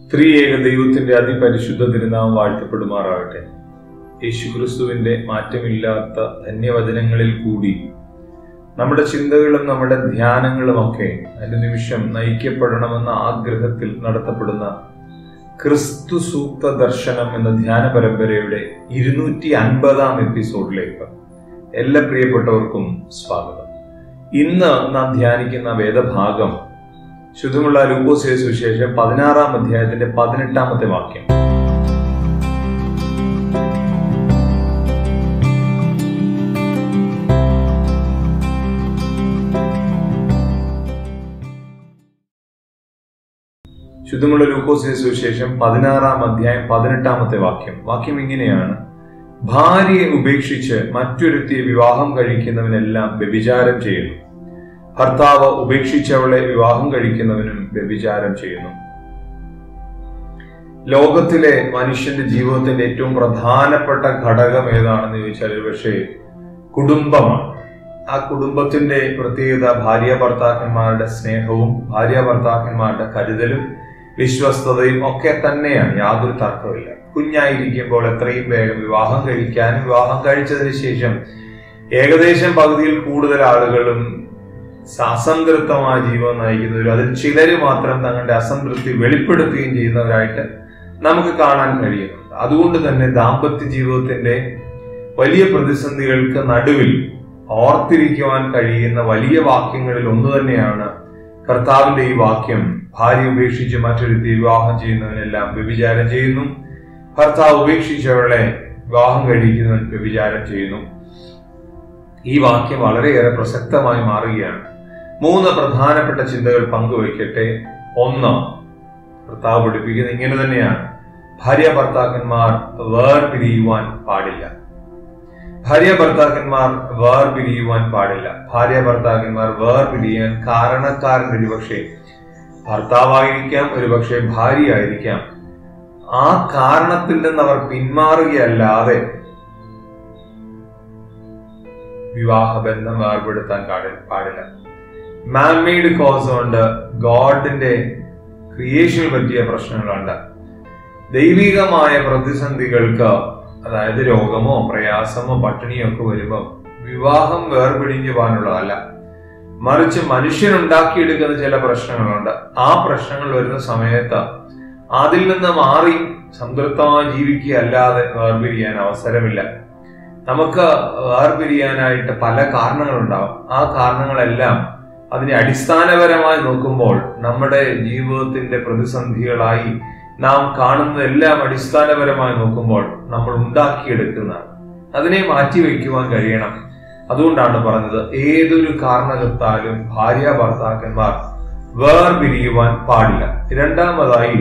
ത്രിയേക ദൈവത്തിന്റെ അതിപരിശുദ്ധ തിരുനാമം വാഴ്ത്തപ്പെടുമാറാകട്ടെ യേശുക്രിസ്തുവിന്റെ മാറ്റമില്ലാത്ത ധന്യവചനങ്ങളിൽ കൂടി നമ്മുടെ ചിന്തകളും നമ്മുടെ ധ്യാനങ്ങളുമൊക്കെ അനുനിമിഷം നയിക്കപ്പെടണമെന്ന ആഗ്രഹത്തിൽ നടത്തപ്പെടുന്ന ക്രിസ്തു സൂക്ത ദർശനം എന്ന ധ്യാന പരമ്പരയുടെ ഇരുന്നൂറ്റി അൻപതാം എപ്പിസോഡിലേക്ക് എല്ലാ പ്രിയപ്പെട്ടവർക്കും സ്വാഗതം ഇന്ന് നാം ധ്യാനിക്കുന്ന വേദഭാഗം ശുദ്ധമുള്ള ലൂക്കോസിയ സുവിശേഷം പതിനാറാം അധ്യായത്തിന്റെ പതിനെട്ടാമത്തെ വാക്യം ശുദ്ധമുള്ള ലൂക്കോസിയ സുവിശേഷം പതിനാറാം അധ്യായം പതിനെട്ടാമത്തെ വാക്യം വാക്യം ഇങ്ങനെയാണ് ഭാര്യയെ ഉപേക്ഷിച്ച് മറ്റൊരുത്തിയെ വിവാഹം കഴിക്കുന്നവനെല്ലാം വ്യഭിചാരം ചെയ്യുന്നു ഭർത്താവ് ഉപേക്ഷിച്ചവളെ വിവാഹം കഴിക്കുന്നവനും വ്യഭിചാരം ചെയ്യുന്നു ലോകത്തിലെ മനുഷ്യന്റെ ജീവിതത്തിന്റെ ഏറ്റവും പ്രധാനപ്പെട്ട ഘടകം ഏതാണെന്ന് ചോദിച്ചാൽ പക്ഷേ കുടുംബമാണ് ആ കുടുംബത്തിന്റെ പ്രത്യേകത ഭാര്യ ഭർത്താക്കന്മാരുടെ സ്നേഹവും ഭാര്യ ഭർത്താക്കന്മാരുടെ കരുതലും വിശ്വസ്തതയും ഒക്കെ തന്നെയാണ് യാതൊരു തർക്കമില്ല കുഞ്ഞായിരിക്കുമ്പോൾ എത്രയും വേഗം വിവാഹം കഴിക്കാനും വിവാഹം കഴിച്ചതിന് ശേഷം ഏകദേശം പകുതിയിൽ കൂടുതൽ ആളുകളും അസംതൃപ്തമായ ജീവിതം നയിക്കുന്നവരും അതിൽ ചിലര് മാത്രം തങ്ങളുടെ അസംതൃപ്തി വെളിപ്പെടുത്തുകയും ചെയ്യുന്നവരായിട്ട് നമുക്ക് കാണാൻ കഴിയുന്നുണ്ട് അതുകൊണ്ട് തന്നെ ദാമ്പത്യ ജീവിതത്തിന്റെ വലിയ പ്രതിസന്ധികൾക്ക് നടുവിൽ ഓർത്തിരിക്കുവാൻ കഴിയുന്ന വലിയ വാക്യങ്ങളിൽ ഒന്ന് തന്നെയാണ് കർത്താവിന്റെ ഈ വാക്യം ഭാര്യ ഉപേക്ഷിച്ച് മറ്റൊരുത്തി വിവാഹം ചെയ്യുന്നവനെല്ലാം വ്യഭിചാരം ചെയ്യുന്നു ഭർത്താവ് ഉപേക്ഷിച്ചവളെ വിവാഹം കഴിക്കുന്നവൻ വ്യഭിചാരം ചെയ്യുന്നു ഈ വാക്യം വളരെയേറെ പ്രസക്തമായി മാറുകയാണ് മൂന്ന് പ്രധാനപ്പെട്ട ചിന്തകൾ പങ്കുവയ്ക്കട്ടെ ഒന്ന് ഭർത്താവ് പഠിപ്പിക്കുന്നത് ഇങ്ങനെ തന്നെയാണ് ഭാര്യ ഭർത്താക്കന്മാർ വേർപിരിയുവാൻ പാടില്ല ഭാര്യ ഭർത്താക്കന്മാർ വേർപിരിയുവാൻ പാടില്ല ഭാര്യ ഭർത്താക്കന്മാർ വേർപിരിയാൻ കാരണക്കാരൻ ഒരുപക്ഷെ ഭർത്താവായിരിക്കാം ഒരുപക്ഷെ ഭാര്യ ആയിരിക്കാം ആ കാരണത്തിൽ നിന്ന് അവർ പിന്മാറുകയല്ലാതെ വിവാഹബന്ധം വേർപെടുത്താൻ പാടില്ല മാൻമെയ്ഡ് കോസ് കൊണ്ട് ഗോഡിന്റെ ക്രിയേഷന് പറ്റിയ പ്രശ്നങ്ങളുണ്ട് ദൈവികമായ പ്രതിസന്ധികൾക്ക് അതായത് രോഗമോ പ്രയാസമോ പട്ടിണിയോ ഒക്കെ വരുമ്പോൾ വിവാഹം വേർപിടിഞ്ഞു പോകാനുള്ളതല്ല മറിച്ച് മനുഷ്യൻ ഉണ്ടാക്കിയെടുക്കുന്ന ചില പ്രശ്നങ്ങളുണ്ട് ആ പ്രശ്നങ്ങൾ വരുന്ന സമയത്ത് അതിൽ നിന്ന് മാറി സംതൃപ്തമായി ജീവിക്കുക അല്ലാതെ വേർപിരിയാൻ അവസരമില്ല നമുക്ക് വേർപിരിയാനായിട്ട് പല കാരണങ്ങളുണ്ടാവും ആ കാരണങ്ങളെല്ലാം അതിനെ അടിസ്ഥാനപരമായി നോക്കുമ്പോൾ നമ്മുടെ ജീവിതത്തിന്റെ പ്രതിസന്ധികളായി നാം കാണുന്നതെല്ലാം അടിസ്ഥാനപരമായി നോക്കുമ്പോൾ നമ്മൾ ഉണ്ടാക്കിയെടുക്കുന്നതാണ് അതിനെ മാറ്റിവെക്കുവാൻ കഴിയണം അതുകൊണ്ടാണ് പറഞ്ഞത് ഏതൊരു കാരണകത്താലും ഭാര്യ ഭർത്താക്കന്മാർ വേർപിരിയുവാൻ പാടില്ല രണ്ടാമതായി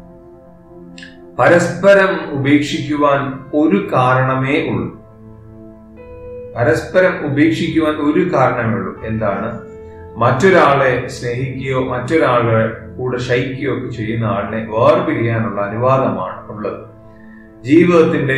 പരസ്പരം ഉപേക്ഷിക്കുവാൻ ഒരു കാരണമേ ഉള്ളൂ പരസ്പരം ഉപേക്ഷിക്കുവാൻ ഒരു കാരണമേ ഉള്ളൂ എന്താണ് മറ്റൊരാളെ സ്നേഹിക്കുകയോ മറ്റൊരാളെ കൂടെ ശയിക്കുകയോ ഒക്കെ ചെയ്യുന്ന ആളിനെ വേർപിരിയാനുള്ള അനുവാദമാണ് ഉള്ളത് ജീവിതത്തിന്റെ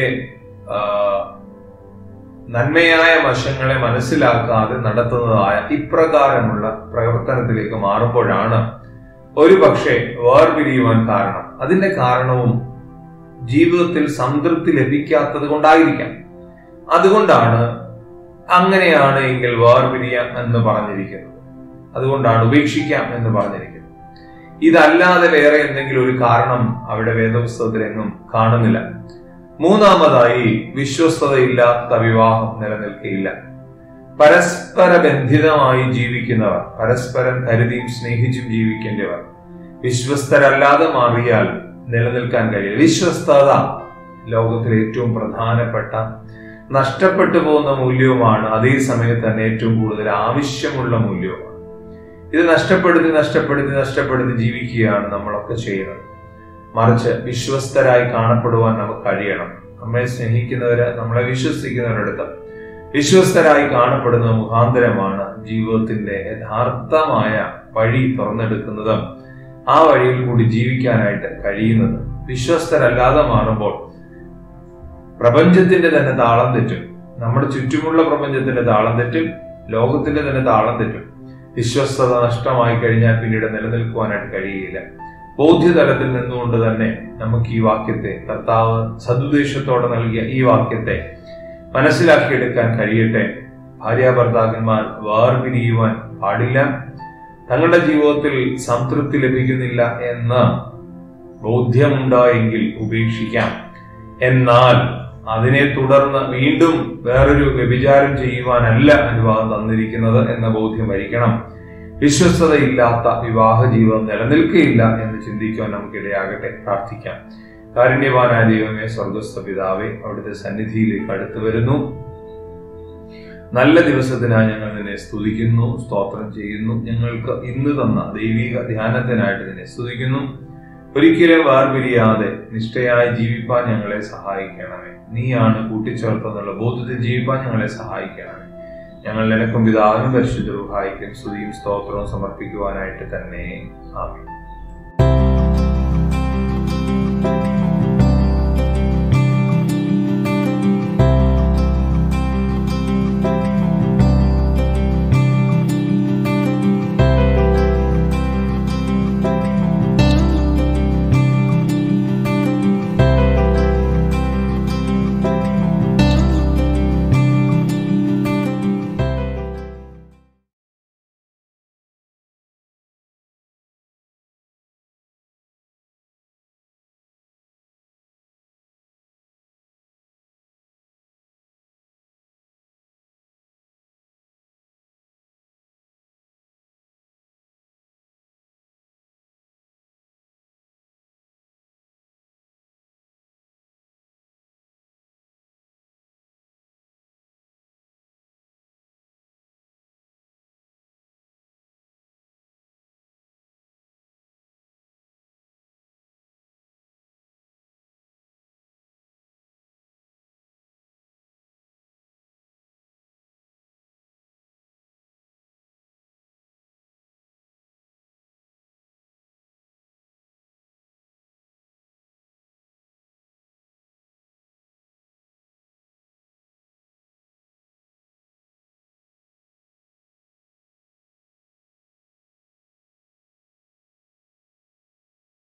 നന്മയായ വശങ്ങളെ മനസ്സിലാക്കാതെ നടത്തുന്നതായ ഇപ്രകാരമുള്ള പ്രവർത്തനത്തിലേക്ക് മാറുമ്പോഴാണ് ഒരു പക്ഷേ വേർപിരിയുവാൻ കാരണം അതിന്റെ കാരണവും ജീവിതത്തിൽ സംതൃപ്തി ലഭിക്കാത്തത് കൊണ്ടായിരിക്കാം അതുകൊണ്ടാണ് അങ്ങനെയാണ് എങ്കിൽ വേർപിരിയാം എന്ന് പറഞ്ഞിരിക്കുന്നത് അതുകൊണ്ടാണ് ഉപേക്ഷിക്കാം എന്ന് പറഞ്ഞിരിക്കുന്നത് ഇതല്ലാതെ വേറെ എന്തെങ്കിലും ഒരു കാരണം അവിടെ വേദപുസ്തകത്തിലെങ്ങും കാണുന്നില്ല മൂന്നാമതായി വിശ്വസ്തതയില്ലാത്ത വിവാഹം നിലനിൽക്കുകയില്ല പരസ്പര ബന്ധിതമായി ജീവിക്കുന്നവർ പരസ്പരം കരുതിയും സ്നേഹിച്ചും ജീവിക്കേണ്ടവർ വിശ്വസ്തരല്ലാതെ മാറിയാൽ നിലനിൽക്കാൻ കഴിയില്ല വിശ്വസ്തത ലോകത്തിലെ ഏറ്റവും പ്രധാനപ്പെട്ട നഷ്ടപ്പെട്ടു പോകുന്ന മൂല്യവുമാണ് അതേ സമയത്ത് തന്നെ ഏറ്റവും കൂടുതൽ ആവശ്യമുള്ള മൂല്യവുമാണ് ഇത് നഷ്ടപ്പെടുത്തി നഷ്ടപ്പെടുത്തി നഷ്ടപ്പെടുത്തി ജീവിക്കുകയാണ് നമ്മളൊക്കെ ചെയ്യുന്നത് മറിച്ച് വിശ്വസ്തരായി കാണപ്പെടുവാൻ നമുക്ക് കഴിയണം നമ്മെ സ്നേഹിക്കുന്നവര് നമ്മളെ വിശ്വസിക്കുന്നവരടുത്ത് വിശ്വസ്തരായി കാണപ്പെടുന്ന മുഖാന്തരമാണ് ജീവിതത്തിന്റെ യഥാർത്ഥമായ വഴി തുറന്നെടുക്കുന്നതും ആ വഴിയിൽ കൂടി ജീവിക്കാനായിട്ട് കഴിയുന്നത് വിശ്വസ്തരല്ലാതെ മാറുമ്പോൾ പ്രപഞ്ചത്തിന്റെ തന്നെ താളം തെറ്റും നമ്മുടെ ചുറ്റുമുള്ള പ്രപഞ്ചത്തിന്റെ താളം തെറ്റും ലോകത്തിന്റെ തന്നെ താളം തെറ്റും വിശ്വസ്തത നഷ്ടമായി കഴിഞ്ഞാൽ പിന്നീട് നിലനിൽക്കുവാനായിട്ട് കഴിയില്ല ബോധ്യതലത്തിൽ നിന്നുകൊണ്ട് തന്നെ നമുക്ക് ഈ വാക്യത്തെ കർത്താവ് സതുദ്ദേശത്തോടെ നൽകിയ ഈ വാക്യത്തെ മനസ്സിലാക്കിയെടുക്കാൻ കഴിയട്ടെ ഭാര്യ ഭർത്താക്കന്മാർ വേർപിരിയുവാൻ പാടില്ല തങ്ങളുടെ ജീവിതത്തിൽ സംതൃപ്തി ലഭിക്കുന്നില്ല എന്ന് ബോധ്യമുണ്ടായെങ്കിൽ ഉപേക്ഷിക്കാം എന്നാൽ അതിനെ തുടർന്ന് വീണ്ടും വേറൊരു വ്യഭിചാരം ചെയ്യുവാനല്ല അനുവാദം തന്നിരിക്കുന്നത് എന്ന ബോധ്യം വരിക്കണം വിശ്വസ്തതയില്ലാത്ത വിവാഹ ജീവിതം നിലനിൽക്കുകയില്ല എന്ന് ചിന്തിക്കുവാൻ നമുക്കിടയാകട്ടെ പ്രാർത്ഥിക്കാം കാരുണ്യവാനായ ദൈവമേ സ്വർഗസ്ഥ പിതാവേ അവിടുത്തെ സന്നിധിയിലേക്ക് അടുത്തു വരുന്നു നല്ല ദിവസത്തിനായി ഞങ്ങൾ നിന്നെ സ്തുതിക്കുന്നു സ്തോത്രം ചെയ്യുന്നു ഞങ്ങൾക്ക് ഇന്ന് തന്ന ദൈവിക ധ്യാനത്തിനായിട്ട് നിന്നെ സ്തുതിക്കുന്നു ഒരിക്കലും വേർപിരിയാതെ നിഷ്ഠയായി ജീവിപ്പാൻ ഞങ്ങളെ സഹായിക്കണമേ നീയാണ് കൂട്ടിച്ചേർത്തെന്നുള്ള ബോധത്തിൽ ജീവിപ്പാൻ ഞങ്ങളെ സഹായിക്കണമേ ഞങ്ങൾ നിനക്കും പിതാവിനും പരിശുദ്ധ റുഹായിക്കും സ്തുതിയും സ്തോത്രവും സമർപ്പിക്കുവാനായിട്ട് തന്നെ ആമേ